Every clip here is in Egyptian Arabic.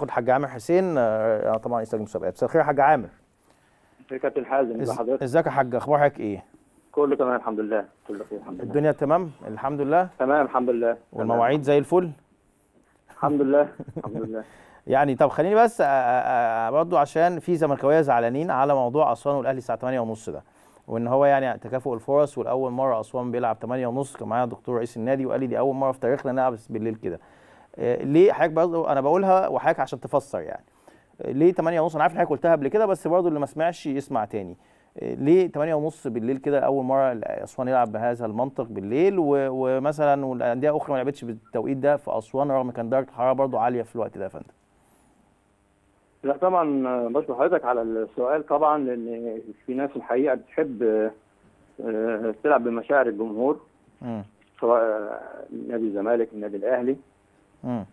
خد حاج عامر حسين آه، طبعا رئيس لجنه المسابقات مساء الخير يا حاج عامر في كابتن حازم ازي إز- حضرتك ازيك يا حاج اخبارك ايه كله تمام الحمد لله كله خير الحمد لله الدنيا تمام الحمد لله تمام الحمد لله تمام. والمواعيد زي الفل الحمد لله الحمد لله يعني طب خليني بس آه، آه، آه، برضو عشان في زملكاويه زعلانين على موضوع اسوان والاهلي الساعه 8:30 ده وان هو يعني تكافؤ الفرص والاول مره اسوان بيلعب 8:30 كان معايا الدكتور رئيس النادي وقال لي دي اول مره في تاريخنا نلعب بالليل كده آه، ليه حضرتك برضو انا بقولها وحضرتك عشان تفسر يعني آه، ليه 8:30 انا عارف ان حضرتك قلتها قبل كده بس برضو اللي ما سمعش يسمع تاني آه، ليه 8:30 بالليل كده اول مره اسوان يلعب بهذا المنطق بالليل و- ومثلا والانديه اخرى ما لعبتش بالتوقيت ده في اسوان رغم كان درجه الحراره برضو عاليه في الوقت ده يا فندم لا طبعا آه، بشكر حضرتك على السؤال طبعا لان في ناس الحقيقه بتحب آه، آه، تلعب بمشاعر الجمهور مم. سواء آه، نادي الزمالك النادي الاهلي مم.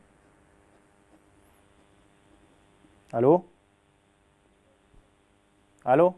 الو الو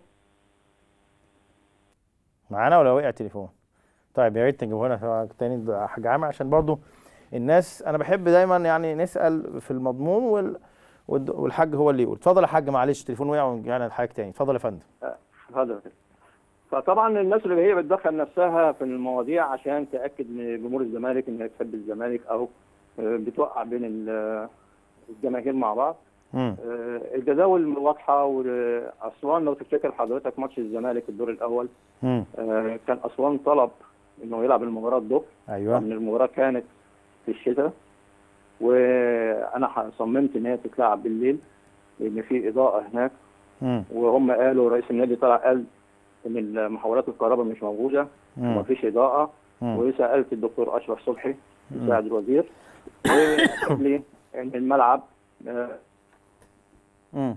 معانا ولا وقع التليفون طيب يا ريت تجيبوا لنا تاني ده حاجه عامه عشان برضو الناس انا بحب دايما يعني نسال في المضمون وال والد- والحاج هو اللي يقول اتفضل يا حاج معلش التليفون وقع ورجعنا لحضرتك تاني اتفضل يا فندم حضرتك فطبعا الناس اللي هي بتدخل نفسها في المواضيع عشان تاكد من جمهور الزمالك انها تحب الزمالك او آه، بتوقع بين ال- الجماهير مع بعض مم. آه، الجداول واضحه واسوان لو تفتكر حضرتك ماتش الزمالك الدور الاول مم. آه، كان اسوان طلب انه يلعب المباراه الظهر ايوه ان المباراه كانت في الشتاء وانا ح- صممت ان هي تتلعب بالليل لان في اضاءه هناك مم. وهم قالوا رئيس النادي طلع قال ان محاولات الكهرباء مش موجوده مم. ومفيش اضاءه مم. وسالت الدكتور اشرف صبحي مساعد الوزير وقال لي ان الملعب آه، مم.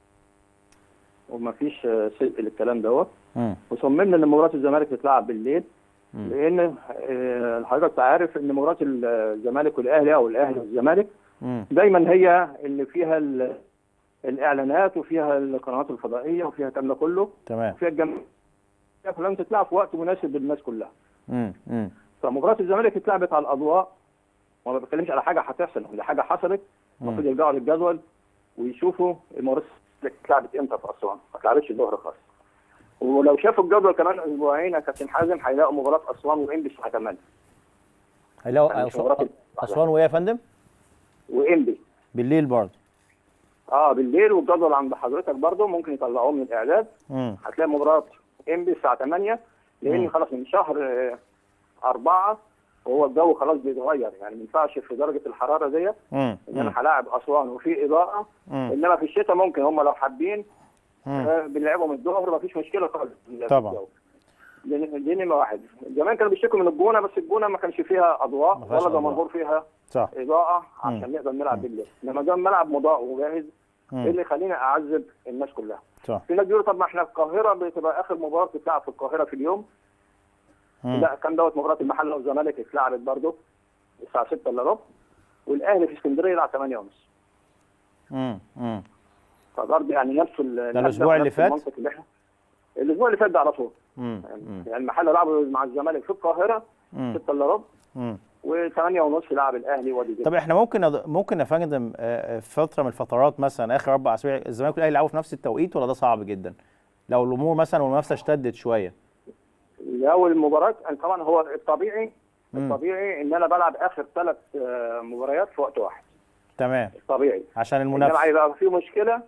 ومفيش آه، صدق للكلام دوت مم. وصممنا ان مباراه الزمالك تتلعب بالليل مم. لان آه، حضرتك عارف ان مباراه الزمالك والاهلي او الاهلي والزمالك مم. دايما هي اللي فيها ال- الاعلانات وفيها القنوات الفضائيه وفيها الكلام ده كله تمام وفيها الجماهير فلازم تتلعب في وقت مناسب للناس كلها مم. مم. فمباراه الزمالك اتلعبت على الاضواء وما بتكلمش على حاجه هتحصل دي حاجه حصلت المفروض يرجعوا للجدول ويشوفوا المباراه اتلعبت امتى في اسوان ما اتلعبتش الظهر خالص ولو شافوا الجدول كمان اسبوعين يا كابتن حازم هيلاقوا مباراه اسوان وانبي الساعه 8 هيلاقوا يعني مش مباراة اسوان وايه يا فندم وانبي بالليل برضه اه بالليل والجدول عند حضرتك برضه ممكن يطلعوه من الاعداد مم. هتلاقي مباراه انبي الساعه 8 لان مم. خلاص من شهر آه، أربعة وهو الجو خلاص بيتغير يعني ما ينفعش في درجه الحراره ديت مم. ان انا هلاعب اسوان وفي اضاءه مم. انما في الشتاء ممكن هم لو حابين مم. آه، بنلعبهم الظهر ما فيش مشكله خالص في طبعا. الجو. دي دي نمره واحد زمان كانوا بيشتكوا من الجونه بس الجونه ما كانش فيها اضواء ما فيهاش ولا أضواء. دمنهور فيها صح اضاءه مم. عشان نقدر نلعب بالليل انما ده ملعب مضاء وجاهز ايه مم. اللي يخليني اعذب الناس كلها صح في ناس بيقولوا طب ما احنا القاهره بتبقى اخر مباراه تتلعب في القاهره في اليوم مم. لا كان دوت مباراه المحله والزمالك اتلعبت برضه الساعه 6 الا ربع والاهلي في اسكندريه يلعب 8 ونص مم. مم. فبرضه يعني نفس ال- ده نفس الأسبوع اللي نفس فات؟ المنطق اللي احنا الاسبوع اللي فات ده على طول مم. مم. يعني المحله لعبوا مع الزمالك في القاهره مم. 6 الا ربع مم. و8 ونص لعب الاهلي وادي دجله طب احنا ممكن نض... ممكن يا فندم آه، آه، في فتره من الفترات مثلا اخر اربع اسابيع الزمالك والاهلي يلعبوا في نفس التوقيت ولا ده صعب جدا؟ لو الامور مثلا والمنافسه اشتدت شويه لو المباراه طبعا هو الطبيعي مم. الطبيعي ان انا بلعب اخر ثلاث مباريات في وقت واحد تمام طبيعي عشان انما المنافسه هيبقى في مشكله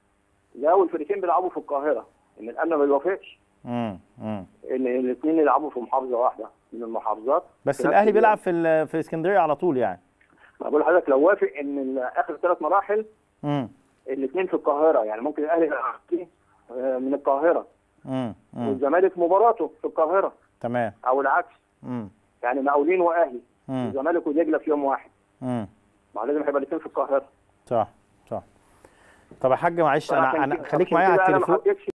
لو الفريقين بيلعبوا في القاهره ان الامن ما بيوافقش مم. مم. ان الاثنين يلعبوا في محافظه واحده من المحافظات بس في نفس الاهلي اليوم. بيلعب في ال... في اسكندريه على طول يعني ما بقول لحضرتك لو وافق ان ال- اخر ثلاث مراحل مم. الاثنين في القاهره يعني ممكن الاهلي يلعب فيه، آه، من القاهره مم. مم. والزمالك مباراته في القاهره تمام او العكس مم. يعني مقاولين واهلي مم. الزمالك ودجله في يوم واحد مم. ما لازم هيبقى الاثنين في القاهره صح صح طب يا حاج معلش انا فعشان انا كده- خليك عشان معايا على كده أنا ما التليفون حطيتش